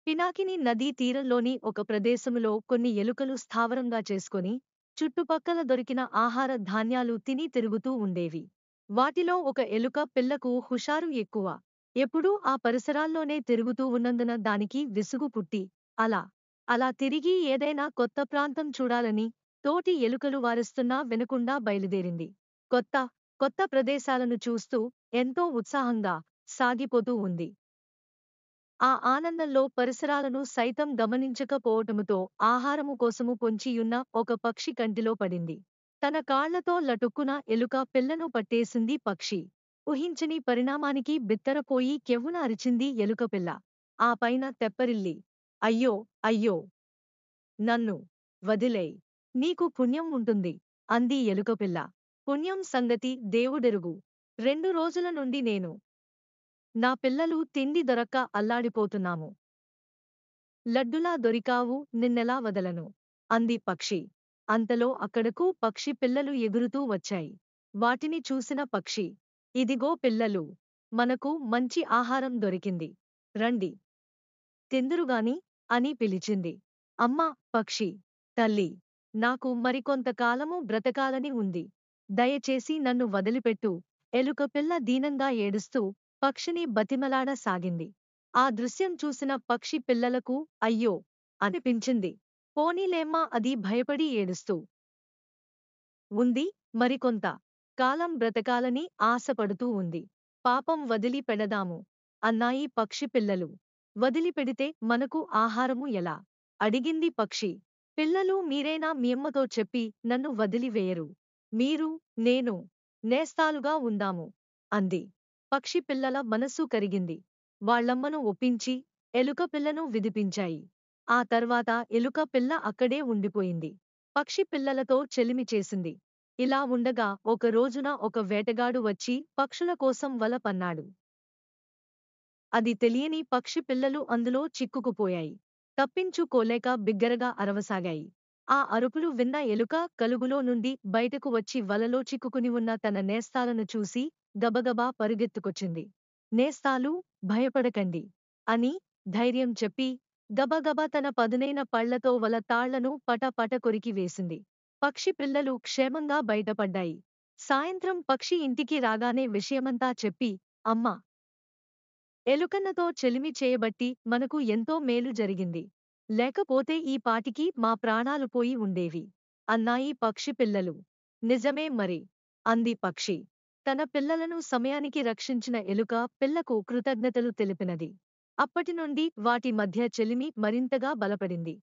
పినాకిని నదీ తీరంలోని ఒక ప్రదేశములో కొన్ని ఎలుకలు స్థావరంగా చేసుకొని చుట్టుపక్కల దొరికిన ఆహార ధాన్యాలు తిని తిరుగుతూ ఉండేవి వాటిలో ఒక ఎలుక పిల్లకు హుషారు ఎక్కువ ఎప్పుడూ ఆ పరిసరాల్లోనే తిరుగుతూ ఉన్నందున దానికి విసుగు పుట్టి అలా అలా తిరిగి ఏదైనా కొత్త ప్రాంతం చూడాలని తోటి ఎలుకలు వారిస్తున్నా వినకుండా బయలుదేరింది కొత్త కొత్త ప్రదేశాలను చూస్తూ ఎంతో ఉత్సాహంగా సాగిపోతూ ఉంది ఆ ఆనందంలో పరిసరాలను సైతం గమనించకపోవటముతో ఆహారము కోసము పొంచియున్న ఒక పక్షి కంటిలో పడింది తన కాళ్లతో లటుక్కున ఎలుక పిల్లను పట్టేసింది పక్షి ఊహించని పరిణామానికి బిత్తరపోయి కెవ్వున అరిచింది ఎలుక పిల్ల ఆ పైన తెప్పరిల్లి అయ్యో అయ్యో నన్ను వదిలేయ్ నీకు పుణ్యం ఉంటుంది అంది ఎలుకపిల్ల పుణ్యం సంగతి దేవుడెరుగు రెండు రోజుల నుండి నేను నా పిల్లలు తిండి దొరక్క అల్లాడిపోతున్నాము లడ్డులా దొరికావు నిన్నెలా వదలను అంది పక్షి అంతలో అక్కడకు పక్షి పిల్లలు ఎగురుతూ వచ్చాయి వాటిని చూసిన పక్షి ఇదిగో పిల్లలు మనకు మంచి ఆహారం దొరికింది రండి తిందురుగాని అని పిలిచింది అమ్మా పక్షి తల్లి నాకు మరికొంతకాలము బ్రతకాలని ఉంది దయచేసి నన్ను వదిలిపెట్టు ఎలుక పిల్ల దీనంగా ఏడుస్తూ పక్షిని బతిమలాడసాగింది ఆ దృశ్యం చూసిన పక్షి పిల్లలకు అయ్యో అనిపించింది పోనీలేమ్మా అది భయపడి ఏడుస్తూ ఉంది మరికొంత కాలం బ్రతకాలని ఆశపడుతూ ఉంది పాపం వదిలి పెడదాము అన్నాయి పక్షి పిల్లలు వదిలిపెడితే మనకు ఆహారము ఎలా అడిగింది పక్షి పిల్లలు మీరేనా మీమ్మతో చెప్పి నన్ను వదిలివేయరు మీరు నేను నేస్తాలుగా ఉందాము అంది పక్షి పిల్లల మనస్సు కరిగింది వాళ్ళమ్మను ఒప్పించి ఎలుక పిల్లను విదిపించాయి ఆ తర్వాత ఎలుక పిల్ల అక్కడే ఉండిపోయింది పక్షి పిల్లలతో చెలిమి చేసింది ఇలా ఉండగా ఒక రోజున ఒక వేటగాడు వచ్చి పక్షుల కోసం వల పన్నాడు అది తెలియని పక్షి పిల్లలు అందులో చిక్కుకుపోయాయి తప్పించుకోలేక బిగ్గరగా అరవసాగాయి ఆ అరుపులు విన్న ఎలుక కలుగులో నుండి బయటకు వచ్చి వలలో చిక్కుకుని ఉన్న తన నేస్తాలను చూసి గబగబా పరుగెత్తుకొచ్చింది నేస్తాలు భయపడకండి అని ధైర్యం చెప్పి గబగబా తన పదునైన పళ్లతో వల తాళ్లను పట పట కొరికి వేసింది పక్షి పిల్లలు క్షేమంగా బయటపడ్డాయి సాయంత్రం పక్షి ఇంటికి రాగానే విషయమంతా చెప్పి అమ్మా ఎలుకన్నతో చెలిమి చేయబట్టి మనకు ఎంతో మేలు జరిగింది లేకపోతే ఈ పాటికి మా ప్రాణాలు పోయి ఉండేవి అన్నాయి పక్షి పిల్లలు నిజమే మరి అంది పక్షి తన పిల్లలను సమయానికి రక్షించిన ఎలుక పిల్లకు కృతజ్ఞతలు తెలిపినది అప్పటినుండి వాటి మధ్య చెలిమి మరింతగా బలపడింది